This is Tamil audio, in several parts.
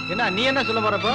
என்ன நீ என்ன சொல்ல போறப்போ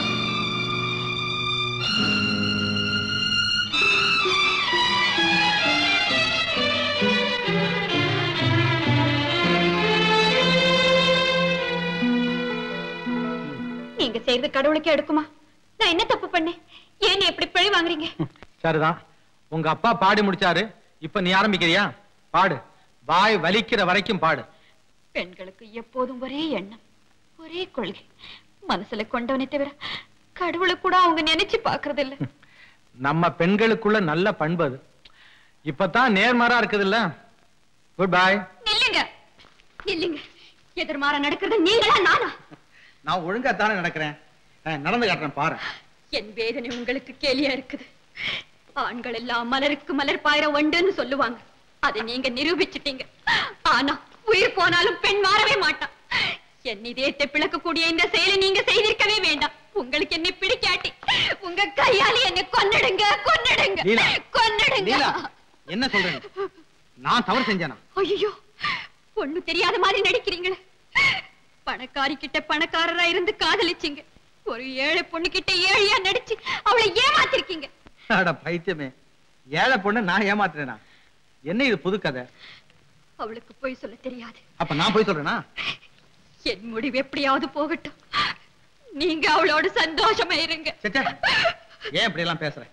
நீங்க செய்யறது கடவுளுக்கே எடுக்குமா நான் என்ன தப்பு பண்ணேன் ஏன் எப்படி பழி வாங்குறீங்க சரிதான் உங்க அப்பா பாடி முடிச்சாரு இப்ப நீ ஆரம்பிக்கிறியா பாடு வாய் வலிக்கிற வரைக்கும் பாடு பெண்களுக்கு எப்போதும் ஒரே எண்ணம் ஒரே கொள்கை மனசுல கொண்டவனை தவிர கடவுளை கூட அவங்க நினைச்சு பாக்குறது இல்ல நம்ம பெண்களுக்குள்ள நல்ல பண்பு அது இப்பதான் நேர்மாறா இருக்குது இல்ல குட் பை நில்லுங்க நில்லுங்க எதிர்மாற நடக்கிறது நீங்களா நானா நான் ஒழுங்கா தானே நடக்கிறேன் அஹ், நடந்து காட்டுறேன் பாரு என் வேதனை உங்களுக்கு கேலியா இருக்குது ஆண்கள் எல்லாம் மலருக்கு மலர் பாயிர வண்டுன்னு சொல்லுவாங்க அதை நீங்க நிரூபிச்சிட்டீங்க ஆனா உயிர் போனாலும் பெண் மாறவே மாட்டான் என் இதயத்தை பிளக்கக்கூடிய இந்த செயலை நீங்க செய்திருக்கவே வேண்டாம் உங்களுக்கு என்னை பிடிக்காட்டி உங்க கையால என்னை கொன்னிடுங்க கொன்னிடுங்க லீலா. கொன்னிடுங்க லீலா என்ன சொல்றேன் நான் தவறு செஞ்சேனா ஐயோ ஒண்ணு தெரியாத மாதிரி நடிக்கிறீங்களே பணக்காரி கிட்ட பணக்காரரா இருந்து காதலிச்சீங்க ஒரு ஏழை பொண்ணு கிட்ட ஏழையா நடிச்சு அவளை ஏமாத்திருக்கீங்க அட பைத்தியமே ஏழை பொண்ணு நான் ஏமாத்துறேனா என்ன இது புது கதை அவளுக்கு போய் சொல்ல தெரியாது அப்ப நான் போய் சொல்றேனா என் முடிவு எப்படியாவது போகட்டும் நீங்க அவளோட சந்தோஷமா இருங்க சச்சே ஏன் இப்படி எல்லாம் பேசுற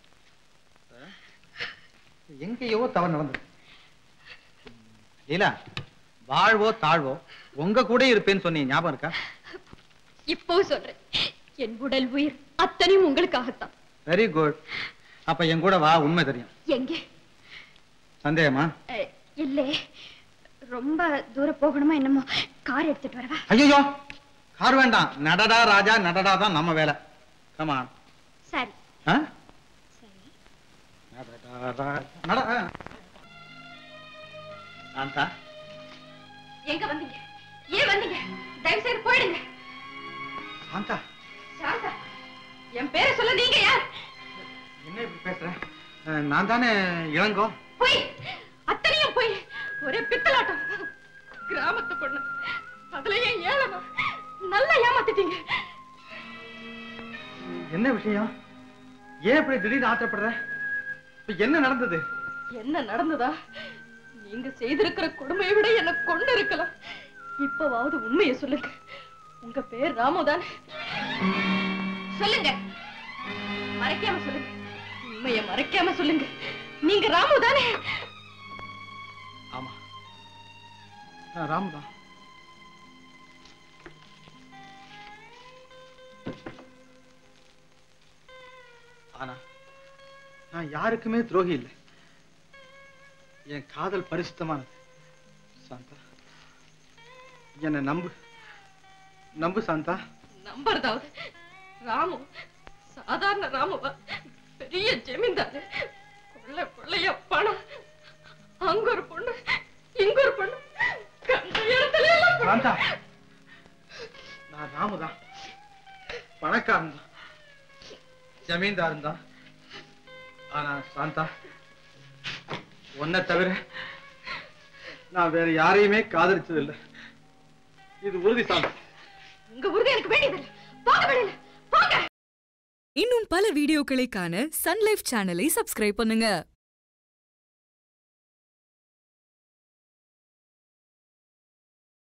எங்கேயோ தவறு நடந்தது லீலா வாழ்வோ தாழ்வோ உங்க கூட இருப்பேன்னு சொன்னீங்க ஞாபகம் இருக்கா இப்போ சொல்றேன் என் உடல் உயிர் அத்தனையும் உங்களுக்காகத்தான் வெரி குட் அப்ப என் கூட வா உண்மை தெரியும் எங்கே சந்தேகமா அஹ், இல்லே ரொம்ப தூரம் போகணுமா என்னமோ கார் எடுத்துட்டு வரவா ஐயோ கார் வேண்டாம் நடடா ராஜா நடடா தான் நம்ம வேலை கமா சரி நட ஆ. சாந்தா எங்க வந்தீங்க ஏன் வந்தீங்க தயவு செய்து போயிடுங்க சாந்தா சாந்தா என் பேரை சொல்ல நீங்க யார் என்ன இப்படி பேசுற அஹ், நான் தானே இளங்கோ போய் அத்தனையும் போய் ஒரே பித்தலாட்டம் கிராமத்து பொண்ணு அதுல ஏன் ஏழமா நல்லா ஏமாத்திட்டீங்க என்ன விஷயம் ஏன் இப்படி திடீர்னு ஆட்டப்படுற இப்ப என்ன நடந்தது என்ன நடந்ததா நீங்க செய்திருக்கிற கொடுமையை விட என்ன கொண்டு இருக்கலாம் இப்பவாவது உண்மையை சொல்லுங்க உங்க பேர் ராமுதான் சொல்லுங்க மறைக்காம சொல்லுங்க உண்மையை மறைக்காம சொல்லுங்க நீங்க ராமு தானே ஆமா நான் ராமுதான் ஆனா நான் யாருக்குமே துரோகி இல்லை என் காதல் பரிசுத்தமானது சாந்தா என்னை நம்பு நம்பு சாந்தா நம்புறதாவது ராமு சாதாரண ராமுவா பெரிய ஜமீன்தாரு கொள்ளை கொள்ளைய பணம் அங்க ஒரு பொண்ணு இங்க ஒரு பொண்ணு கண்ட இடத்துல எல்லாம் பொண்ணு. சாந்தா நான் ராமுதான் பணக்காரன் தான் ஜமீன்தாரன் தான் ஆனா சாந்தா உன்னை தவிர நான் வேற யாரையுமே காதலிச்சதில்லை இது உறுதி சாந்தா உங்க உறுதி எனக்கு வேண்டியதில்லை போக வெளியில போங்க இன்னும் பல வீடியோக்களை காண சன் லைஃப் சேனலை சப்ஸ்கிரைப் பண்ணுங்க